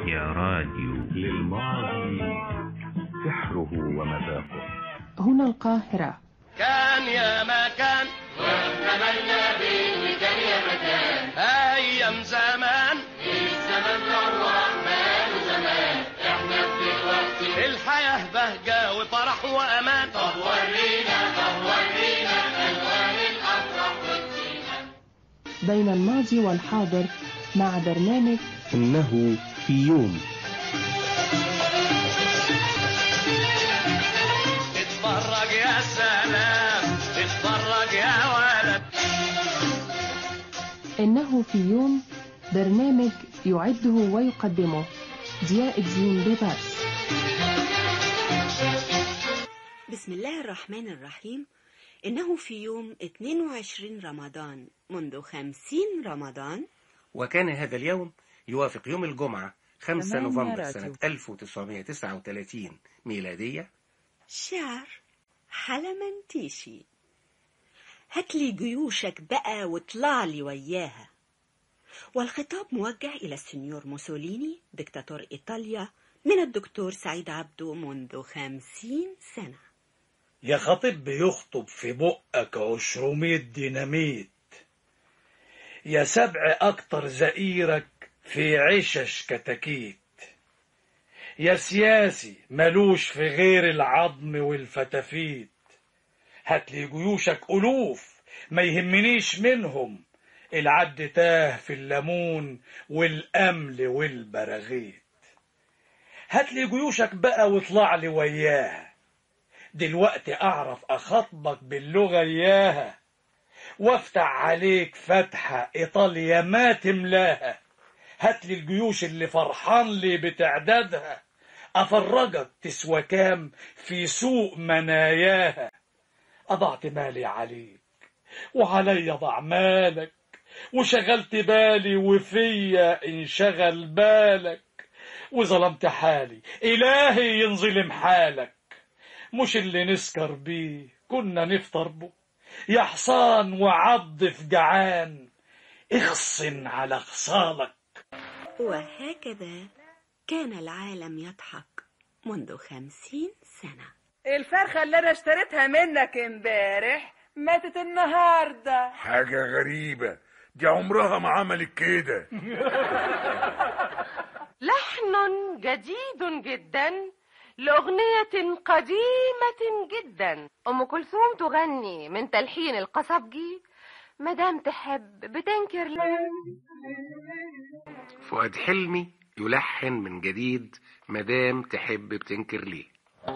يا راديو للماضي سحره ومذاقه هنا القاهرة كان يا ما كان واتمنى به كان يا مكان ايام زمان الزمن الرحمن زمان احنا دلوقتي الحياه بهجه وفرح وامان طب ورينا طب ورينا الوان الافراح والزينه بين الماضي والحاضر مع برنامج إنه في يوم اتفرج يا سلام اتفرج يا ولد إنه في يوم برنامج يعده ويقدمه ضياء الدين بباس بسم الله الرحمن الرحيم إنه في يوم 22 رمضان منذ 50 رمضان وكان هذا اليوم يوافق يوم الجمعة 5 تمام يا نوفمبر راتب. سنة 1939 ميلادية شعر حلمنتيشي هاتلي جيوشك بقى واطلع لي وياها والخطاب موجه إلى السنيور موسوليني دكتاتور إيطاليا من الدكتور سعيد عبده منذ خمسين سنة يا خطيب بيخطب في بقك عشرمية ديناميت يا سبع أكتر زئيرك في عشش كتاكيت يا سياسي ملوش في غير العظم والفتافيت هاتلي جيوشك ألوف ما يهمنيش منهم العد تاه في الليمون والأمل والبراغيث هاتلي جيوشك بقى واطلع لي وياها دلوقتي أعرف أخاطبك باللغة إياها وافتح عليك فتحة إيطاليا ما تملاها هاتلي الجيوش اللي فرحان لي بتعدادها أفرجك تسوى كام في سوق مناياها أضعت مالي عليك وعلي ضع مالك وشغلت بالي وفيا انشغل بالك وظلمت حالي إلهي ينظلم حالك مش اللي نسكر بيه كنا نفطر به يا حصان وعض في جعان اخصن على خصالك وهكذا كان العالم يضحك منذ خمسين سنة الفرخة اللي انا اشتريتها منك امبارح ماتت النهاردة حاجة غريبة دي عمرها ما عملت كده لحن جديد جدا لأغنية قديمة جدا أم كلثوم تغني من تلحين القصبجي مدام تحب بتنكر فؤاد حلمي يلحن من جديد مدام تحب بتنكر ليه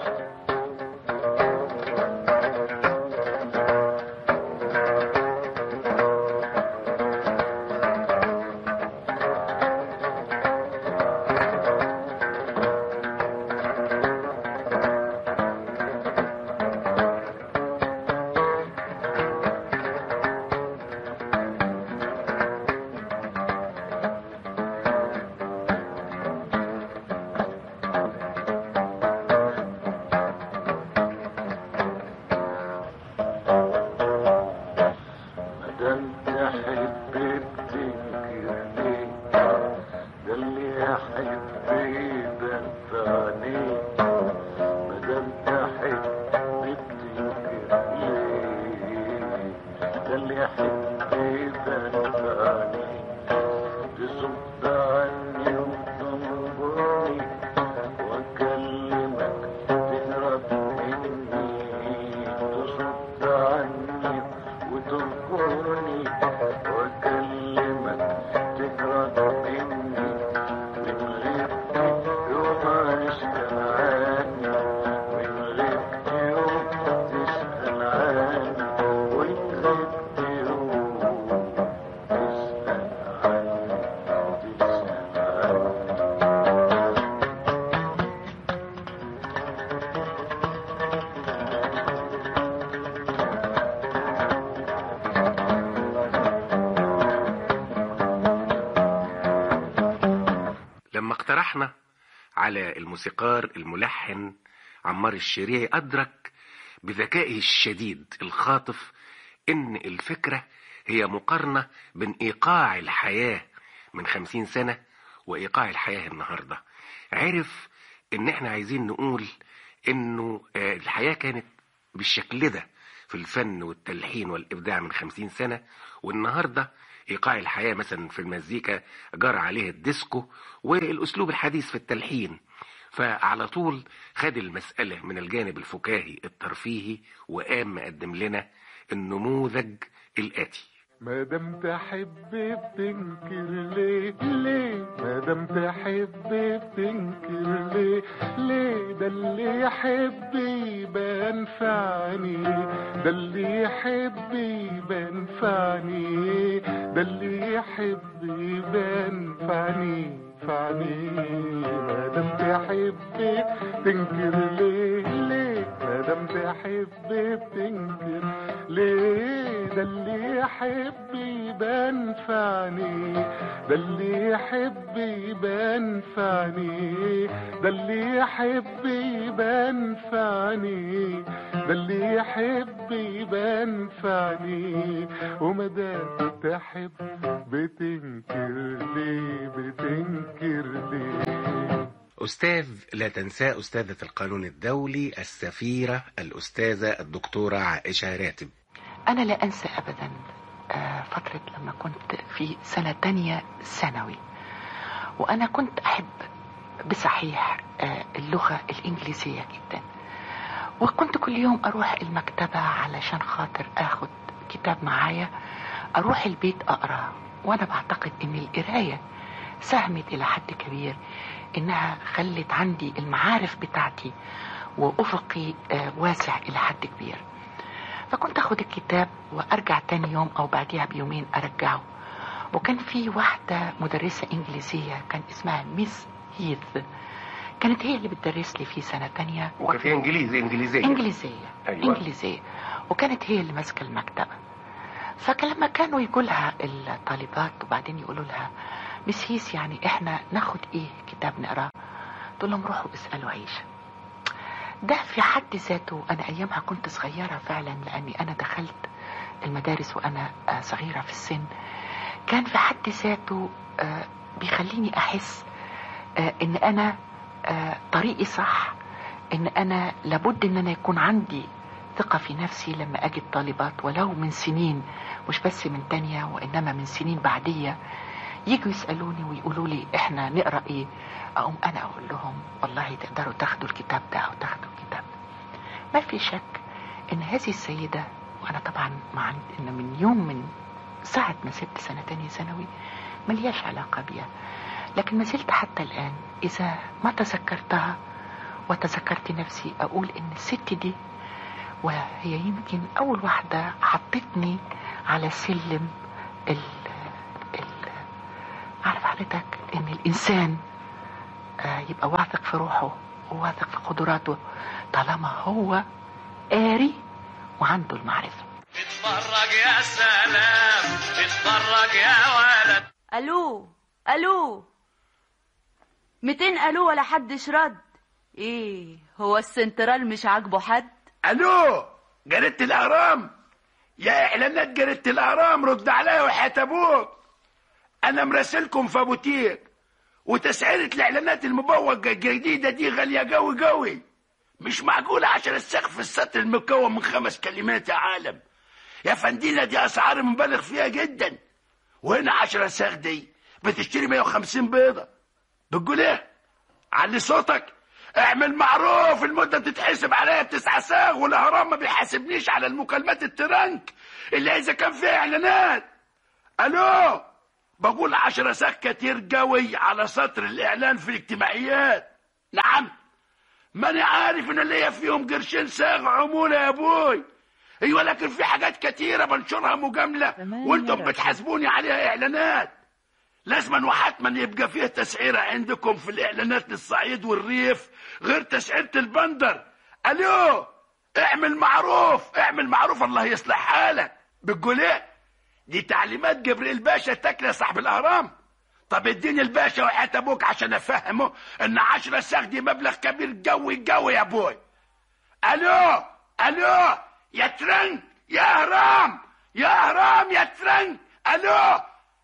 مدام تحب بتنكر ليه ده اللي يحب يبان عليه مدام تحب بتنكر ليه ده اللي يحب يبان عليه تصد عني وتنظرني واكلمك تهرب مني تصد عني وتذكرني واكلمك تهرب مني من غيرتي يوم تسأل عني من غيرتي يوم تسأل عني وإن غبت يوم تسأل عني تسأل عني لما اقترحنا على الموسيقار الملحن عمار الشريعي أدرك بذكائه الشديد الخاطف إن الفكرة هي مقارنة بين إيقاع الحياة من خمسين سنة وإيقاع الحياة النهاردة عرف إن إحنا عايزين نقول إنه آه، الحياة كانت بالشكل ده في الفن والتلحين والإبداع من خمسين سنة والنهاردة إيقاع الحياة مثلا في المزيكا جرى عليه الديسكو والأسلوب الحديث في التلحين فعلى طول خد المسألة من الجانب الفكاهي الترفيهي وقام مقدم لنا النموذج الآتي ما دام تحب بتنكر ليه ليه ما دام تحب بتنكر ليه ليه ده اللي يحب يبان في عينيه ده اللي يحب يبان في عينيه ده اللي يحب يبان في عينيه في عينيه ما دام تحب تنكر ليه ليه ما دام تحب بتنكر ليه ده اللي يحب يبان في عينيه ده اللي يحب يبان في عينيه ده اللي يحب يبان في عينيه ده اللي يحب يبان في عينيه وما دام تحب بتنكر ليه بتنكر ليه أستاذ لا تنساه أستاذة القانون الدولي السفيرة الأستاذة الدكتورة عائشة راتب أنا لا أنسى أبدا آه، فترة لما كنت في سنة تانية ثانوي وأنا كنت أحب بصحيح آه، اللغة الإنجليزية جدا وكنت كل يوم أروح المكتبة علشان خاطر أخد كتاب معايا أروح البيت أقرأ وأنا بعتقد إن القراية ساهمت إلى حد كبير إنها خلت عندي المعارف بتاعتي وأفقي آه، واسع إلى حد كبير فكنت اخد الكتاب وارجع تاني يوم او بعديها بيومين ارجعه وكان في واحدة مدرسة انجليزية كان اسمها ميس هيث كانت هي اللي بتدرس لي في سنة تانية وكان فيها إنجليزي إنجليزية انجليزية أيوة. انجليزية وكانت هي اللي ماسكة المكتبة فكان لما كانوا يقول لها الطالبات وبعدين يقولوا لها مس هيث يعني احنا ناخد ايه كتاب نقراه تقول لهم روحوا اسألوا عيشة ده في حد ذاته انا ايامها كنت صغيرة فعلا لاني انا دخلت المدارس وانا آه، صغيرة في السن كان في حد ذاته آه، بيخليني احس آه، ان انا آه، طريقي صح ان انا لابد ان انا يكون عندي ثقة في نفسي لما اجد طالبات ولو من سنين مش بس من تانية وانما من سنين بعدية يجوا يسألوني ويقولوا لي احنا نقرأ ايه اقوم انا اقول لهم والله تقدروا تاخدوا الكتاب ده او تاخدوا الكتاب ده ما في شك ان هذه السيدة وانا طبعا مع ان من يوم من ساعة ما سبت سنة تانية ثانوي ملياش علاقة بيها لكن ما زلت حتى الآن إذا ما تذكرتها وتذكرت نفسي أقول إن الست دي وهي يمكن أول واحدة حطتني على سلم ال ال عارف حضرتك إن الإنسان آه، يبقى واثق في روحه وواثق في قدراته طالما هو قاري وعنده المعرفة اتفرج يا سلام اتفرج يا ولد الو الو 200 الو ولا حدش رد ايه هو السنترال مش عاجبه حد الو جريدة الاهرام يا اعلانات جريدة الاهرام رد عليا وحياة ابوك انا مراسلكم في ابو تير وتسعيرة الاعلانات المبوجة الجديدة دي غالية قوي قوي مش معقولة عشان السقف السطر المكون من خمس كلمات يا عالم يا فندينا دي اسعار مبالغ فيها جدا وهنا عشرة ساغ دي بتشتري 150 بيضة بتقول ايه علي صوتك اعمل معروف المدة بتتحسب عليا بتسعة ساغ والاهرام ما بيحاسبنيش على المكالمات الترنك اللي اذا كان فيها اعلانات الو بقول عشرة ساغ كتير قوي على سطر الاعلان في الاجتماعيات نعم ماني عارف ان ليا فيهم قرشين ساغ عمولة يا ابوي ايوه لكن في حاجات كتيرة بنشرها مجاملة وانتم بتحاسبوني عليها اعلانات لازما وحتما يبقى فيه تسعيرة عندكم في الاعلانات للصعيد والريف غير تسعيرة البندر الو اعمل معروف اعمل معروف الله يصلح حالك بتقول ايه دي تعليمات جبريل باشا تاكل يا صاحب الاهرام طب اديني الباشا وحياة ابوك عشان افهمه ان عشرة ساغ دي مبلغ كبير قوي قوي يا ابوي الو الو يا ترنك يا اهرام يا اهرام يا ترنك الو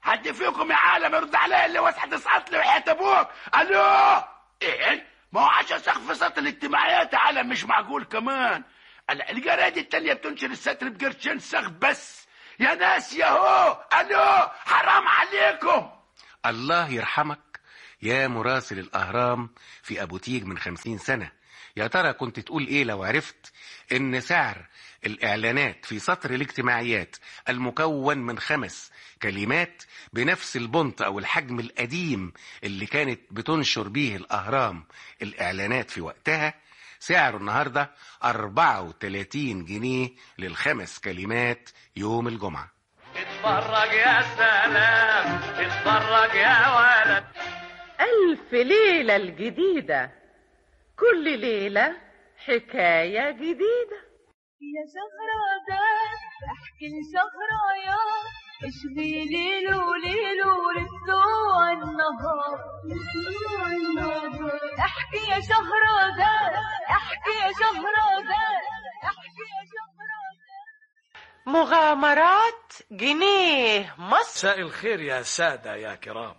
حد فيكم يا عالم يرد عليا اللي وسعة تسقط لي وحياة ابوك الو ايه ما هو عشان سقف سطح الاجتماعيات يا عالم مش معقول كمان ال- الجرايد التانية بتنشر الستر بقرشين سقف بس يا ناس يا هو الو حرام عليكم الله يرحمك يا مراسل الأهرام في أبو تيج من خمسين سنة يا ترى كنت تقول إيه لو عرفت إن سعر الإعلانات في سطر الاجتماعيات المكون من خمس كلمات بنفس البنط أو الحجم القديم اللي كانت بتنشر بيه الأهرام الإعلانات في وقتها سعره النهاردة 34 جنيه للخمس كلمات يوم الجمعة اتفرج يا سلام اتفرج يا ولد ألف ليلة الجديدة كل ليلة حكاية جديدة يا شهرزاد احكي لشهريار اشبي ليلو ليلو لطلوع النهار لطلوع النهار احكي يا شهرزاد احكي يا شهرزاد احكي يا شهرزاد مغامرات جنيه مصر مساء الخير يا سادة يا كرام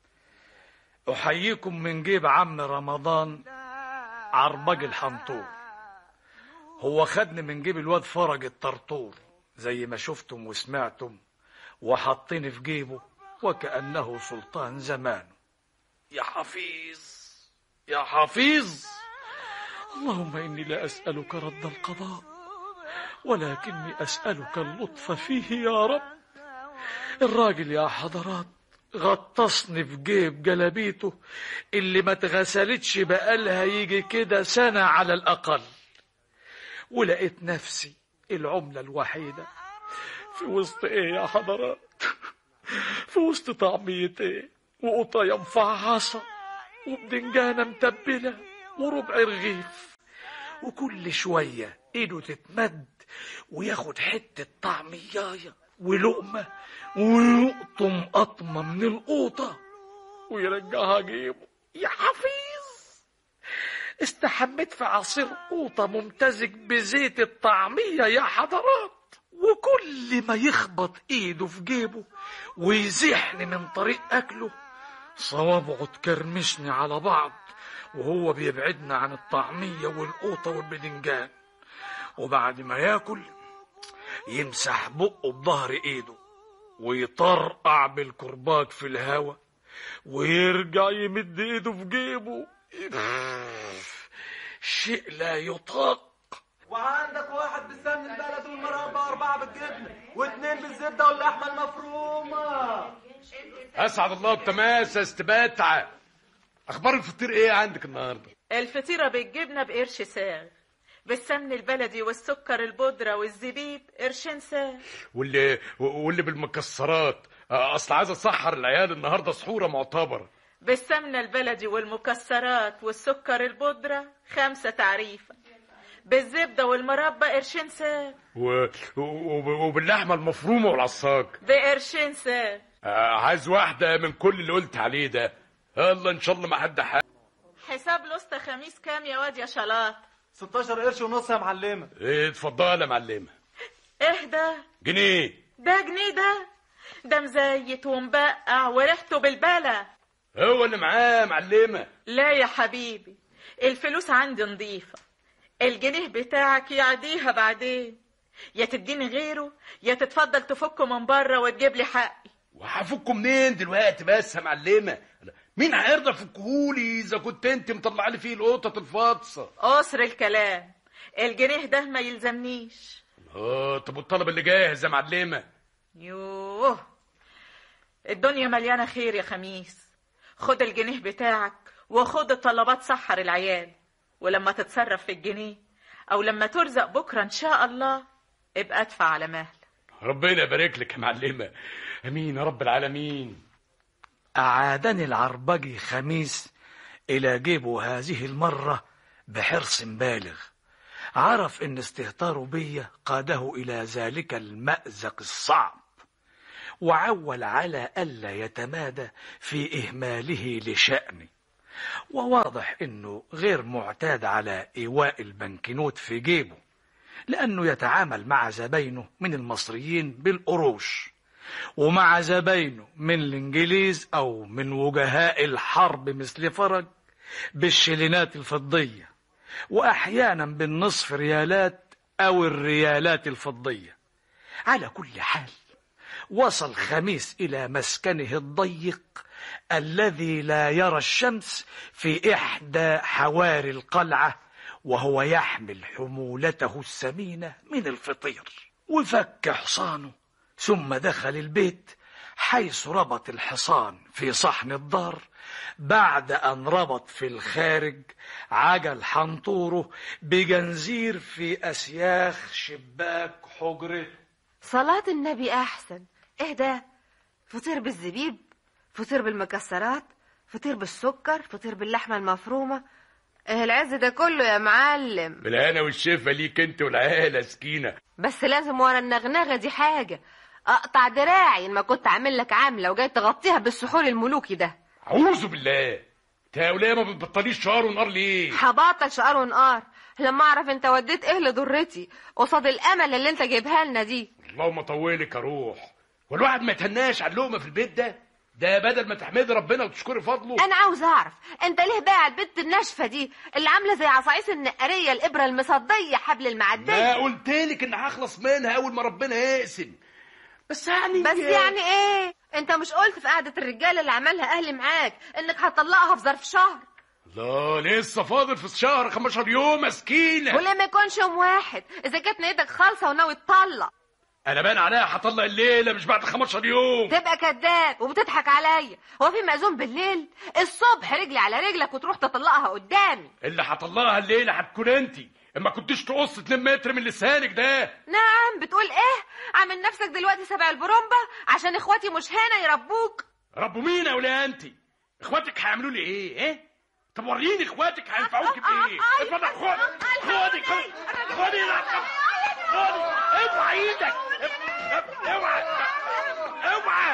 أحييكم من جيب عم رمضان عربج الحنطور هو خدني من جيب الواد فرج الطرطور زي ما شفتم وسمعتم وحطني في جيبه وكأنه سلطان زمانه يا حفيظ يا حفيظ اللهم إني لا أسألك رد القضاء ولكني أسألك اللطف فيه يا رب الراجل يا حضرات غطسني في جيب جلابيته اللي ما اتغسلتش بقالها يجي كده سنة على الأقل ولقيت نفسي العملة الوحيدة في وسط ايه يا حضرات في وسط طعمية ايه وقطاية مفعصة وبدنجانة متبلة وربع رغيف وكل شوية ايده تتمد وياخد حتة طعمياية ولقمة ويقطم قطمة من القوطة ويرجعها جيبه يا حفيظ استحميت في عصير قوطة ممتزج بزيت الطعمية يا حضرات وكل ما يخبط ايده في جيبه ويزيحني من طريق اكله صوابعه تكرمشني على بعض وهو بيبعدنا عن الطعمية والقوطة والبدنجان وبعد ما ياكل يمسح بقه بظهر ايده ويطرقع بالكرباج في الهوا ويرجع يمد ايده في جيبه شيء لا يطاق وعندك واحد بالسمن البلد والمربى واربعه بالجبنه واثنين بالزبده واللحمه المفرومه اسعد الله بتماس يا استباتعه اخبار الفطير ايه عندك النهارده الفطيرة بالجبنة بقرش ساغ بالسمن البلدي والسكر البودرة والزبيب قرشين ساغ واللي واللي بالمكسرات اصل عايز اسحر العيال النهارده سحوره معتبره بالسمنة البلدي والمكسرات والسكر البودرة خمسة تعريفة بالزبدة والمربى قرشين ساغ و... و... وباللحمه المفرومه والعصاج بقرشين ساغ آه، عايز واحده من كل اللي قلت عليه ده يلا ان شاء الله ما حد حق حساب لوسته خميس كام يا واد يا شلاط 16 قرش ونص يا معلمه ايه اتفضل يا معلمه اهدى جنيه ده جنيه ده ده مزيت ومبقع وريحته بالبلا هو اللي معاه يا معلمه لا يا حبيبي الفلوس عندي نظيفة الجنيه بتاعك يعديها بعدين يا تديني غيره يا تتفضل تفكه من بره وتجيب لي حقي وهفكه منين دلوقتي بس يا معلمه مين هيرضى يفكهولي اذا كنت انت مطلع لي فيه القطط الفاطسه قصر الكلام الجنيه ده ما يلزمنيش اه طب والطلب اللي جاهز يا معلمه يوه الدنيا مليانة خير يا خميس خد الجنيه بتاعك وخد الطلبات سحر العيال ولما تتصرف في الجنيه او لما ترزق بكرة ان شاء الله ابقى ادفع على مهل ربنا يبارك لك يا معلمه امين يا رب العالمين أعادني العربجي خميس إلى جيبه هذه المرة بحرص بالغ عرف إن استهتاره بي قاده إلى ذلك المأزق الصعب وعول على ألا يتمادى في إهماله لشأني وواضح إنه غير معتاد على إيواء البنكنوت في جيبه لأنه يتعامل مع زباينه من المصريين بالقروش ومع زباينه من الإنجليز أو من وجهاء الحرب مثل فرج بالشلينات الفضية وأحيانا بالنصف ريالات أو الريالات الفضية على كل حال وصل خميس إلى مسكنه الضيق الذي لا يرى الشمس في إحدى حواري القلعة وهو يحمل حمولته السمينة من الفطير وفك حصانه ثم دخل البيت حيث ربط الحصان في صحن الدار بعد أن ربط في الخارج عجل حنطوره بجنزير في أسياخ شباك حجرته صلاة النبي أحسن إيه ده فطير بالزبيب فطير بالمكسرات فطير بالسكر فطير باللحمة المفرومة إيه العز ده كله يا معلم بالهنا والشفا ليك انت والعيله سكينه بس لازم ورا النغنغة دي حاجة أقطع دراعي إن ما كنت عامل لك عاملة وجاي تغطيها بالسحور الملوكي ده اعوذ بالله انت يا وليه ما بتبطليش شعار ونقار ليه هبطل شقار ونقار لما أعرف أنت وديت إيه لضرتي قصاد الأمل اللي أنت جايبها لنا دي اللهم طولك يا روح والواحد ما يتهناش على اللقمه في البيت ده ده بدل ما تحمدي ربنا وتشكري فضله أنا عاوز أعرف أنت ليه باع البت الناشفة دي اللي عاملة زي عصايص النقرية الإبرة المصدية حبل ما المعدية قلت لك ان هخلص منها اول ما ربنا يقسم بس يعني بس يعني إيه أنت مش قلت في قعدة الرجالة اللي عملها أهلي معاك إنك هتطلقها في ظرف شهر لا لسه فاضل في الشهر 15 يوم مسكينه وليه ما يكونش يوم واحد إذا كانت نيتك خالصة وناوي تطلق انا بان عليها هطلق الليله مش بعد 15 يوم تبقى كذاب وبتضحك عليا هو في مأذون بالليل الصبح رجلي على رجلك وتروح تطلقها قدامي اللي هطلقها الليله هتكون انت اما كنتش تقص 2 متر من لسانك ده نعم بتقول ايه عامل نفسك دلوقتي سبع البرومبا عشان اخواتي مش هنا يربوك ربوا مين يا ولا انت اخواتك هيعملوا لي ايه ايه طب وريني اخواتك هينفعوك بايه اتفضل خد خدي خدي خدي خدي اوعى ايدك اوعى اوعى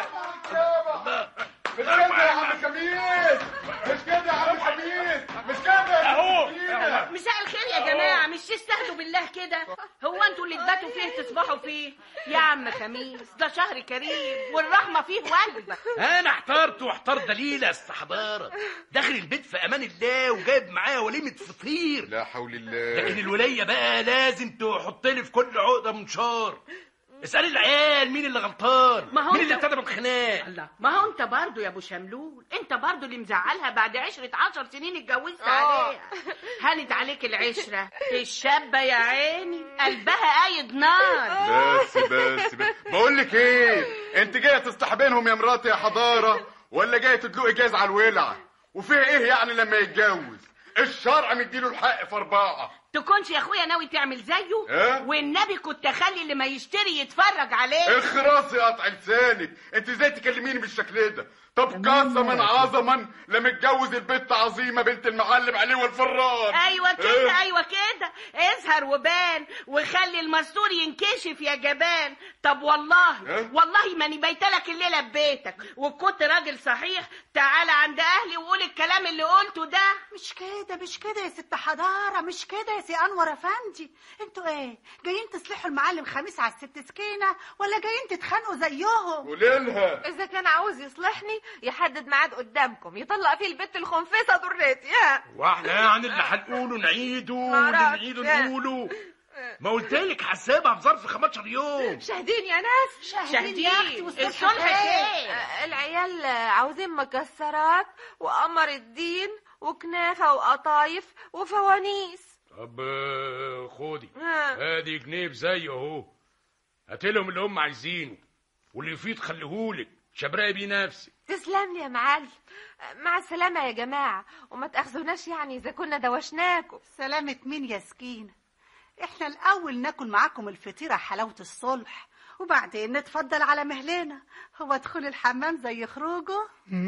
مش كده يا عم خميس مش كده يا عم خميس مش كده اهو مساء الخير يا جماعة مش تستهدوا بالله كده هو انتوا اللي تباتوا فيه تصبحوا فيه يا عم خميس ده شهر كريم والرحمة فيه واجبة انا احترت واحتار دليل استحضارة داخل البيت في امان الله وجايب معايا وليمة فطير لا حول الله لكن الولية بقى لازم تحط لي في كل عقدة منشار اسألي العيال مين اللي غلطان ما هو مين اللي انت- ابتدى بالخناق الله ما هو انت برضو يا ابو شملول انت برضو اللي مزعلها بعد عشرة عشر سنين اتجوزت آه. عليها هانت عليك العشرة الشابة يا عيني قلبها قايد نار بس بس بس بقول لك ايه انت جايه تستحبينهم يا مراتي يا حضاره ولا جايه تدلقي جاز على الولع وفيها ايه يعني لما يتجوز الشرع مديله الحق في اربعه تكونش يا اخويا ناوي تعمل زيه إيه؟ والنبي كنت اخلي اللي ما يشتري يتفرج عليه اخرسي قطع لسانك انت ازاي تكلميني بالشكل ده طب قسما عظما لما اتجوز البنت عظيمه بنت المعلم علي والفران ايوه كده إيه؟ ايوه كده اظهر وبان وخلي المستور ينكشف يا جبان طب والله إيه؟ والله ماني بيتلك الليله ببيتك وكنت راجل صحيح تعالى عند اهلي وقول الكلام اللي قلته ده مش كده مش كده يا ست حضارة مش كده يا سي أنور أفندي انتوا ايه جايين تصلحوا المعلم خميس على الست سكينة ولا جايين تتخانقوا زيهم قولي لها إذا كان عاوز يصلحني يحدد ميعاد قدامكم يطلق فيه البت الخنفسة ضرتي ها واحنا يعني اللي هنقوله نعيده واللي معرفش. نعيده نقوله ما قلتلك هسيبها في ظرف 15 يوم شاهدين يا ناس شاهدين يا أختي والصلح الصلح خير. خير. آه، العيال آه، عاوزين مكسرات وقمر الدين وكنافة وقطايف وفوانيس طب آه، خدي ها. ادي جنيه زي اهو هاتلهم اللي هم عايزينه واللي يفيد خليهولك شبراقي بيه نفسي تسلم لي يا معلم آه، مع السلامة يا جماعة وما تأخذوناش يعني إذا كنا دوشناكم سلامة مين يا سكينة احنا الأول ناكل معاكم الفطيرة حلاوة الصلح وبعدين نتفضل على مهلنا هو دخول الحمام زي خروجه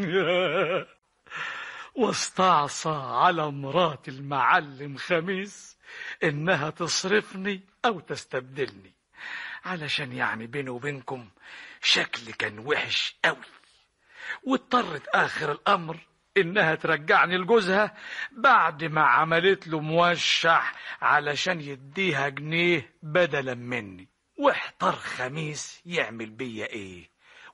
واستعصى على مرات المعلم خميس انها تصرفني او تستبدلني علشان يعني بيني وبينكم شكلي كان وحش قوي واضطرت اخر الامر انها ترجعني لجوزها بعد ما عملت له موشح علشان يديها جنيه بدلا مني واحتار خميس يعمل بيا ايه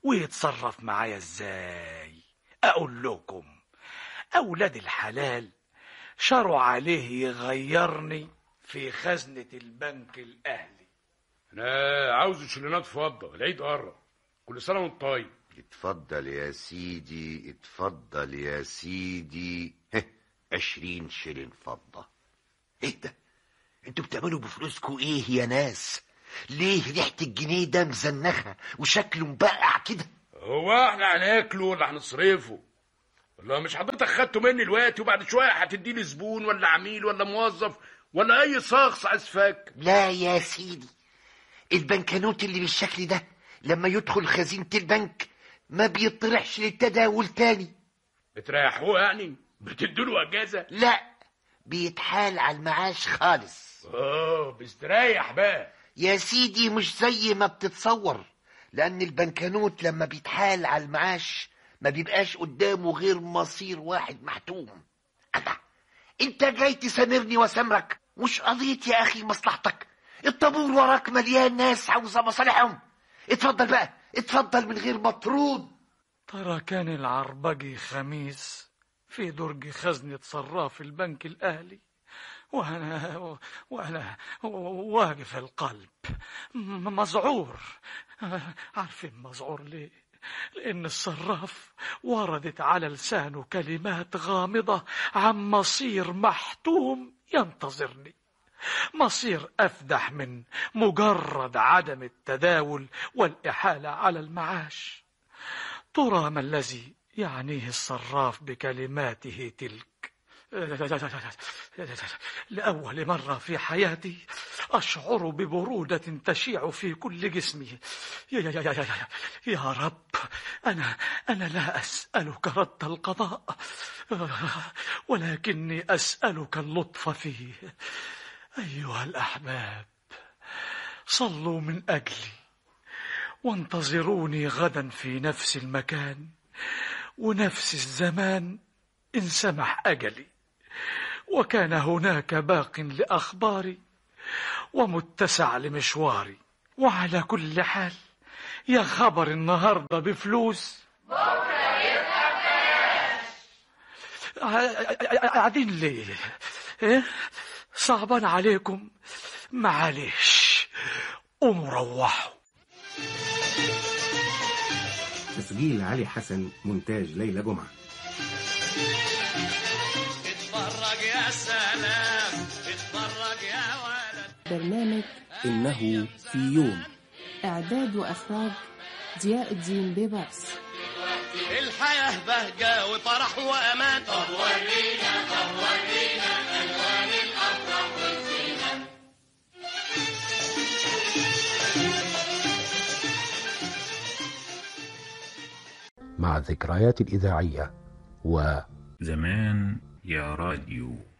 ويتصرف معايا ازاي اقول لكم اولاد الحلال شروا عليه يغيرني في خزنة البنك الاهلي انا عاوز شلينات فضه العيد قرب كل سنه وانت طيب اتفضل يا سيدي اتفضل يا سيدي هه عشرين شلن فضة ايه ده انتوا بتعملوا بفلوسكوا ايه يا ناس ليه ريحة الجنيه ده مزنخة وشكله مبقع كده هو احنا هناكله ولا هنصرفه ولا مش حضرتك خدته مني دلوقتي وبعد شويه هتدي لي زبون ولا عميل ولا موظف ولا اي شخص عايز فك لا يا سيدي البنكنوت اللي بالشكل ده لما يدخل خزينة البنك ما بيطرحش للتداول تاني بتريحوه يعني بتدوا اجازه لا بيتحال على المعاش خالص اه بيستريح بقى يا سيدي مش زي ما بتتصور لأن البنكنوت لما بيتحال على المعاش ما بيبقاش قدامه غير مصير واحد محتوم أنا أنت جاي تسامرني وسامرك مش قضية يا أخي مصلحتك الطابور وراك مليان ناس عاوزة مصالحهم اتفضل بقى اتفضل من غير مطرود ترى كان العربجي خميس في درج خزنة صراف البنك الأهلي وأنا وأنا واقف القلب م- مذعور عارفين مذعور ليه؟ لأن الصراف وردت على لسانه كلمات غامضة عن مصير محتوم ينتظرني مصير أفدح من مجرد عدم التداول والإحالة على المعاش ترى ما الذي يعنيه الصراف بكلماته تلك لأول مرة في حياتي أشعر ببرودة تشيع في كل جسمي يا, يا, يا, يا, يا, يا رب أنا أنا لا أسألك رد القضاء ولكني أسألك اللطف فيه أيها الأحباب صلوا من أجلي وانتظروني غدا في نفس المكان ونفس الزمان إن سمح أجلي وكان هناك باق لأخباري ومتسع لمشواري وعلى كل حال يا خبر النهاردة بفلوس قاعدين ليه إيه؟ صعبان عليكم معلش قوموا روحوا تسجيل علي حسن مونتاج ليلى جمعة اتفرج يا سلام اتفرج يا ولد برنامج إنه في يوم إعداد وإخراج ضياء الدين بيبرس الحياة بهجة وفرح وأمان طب ورينا طب ورينا ألوان الأفراح والزينة مع الذكريات الإذاعية و زمان يا راديو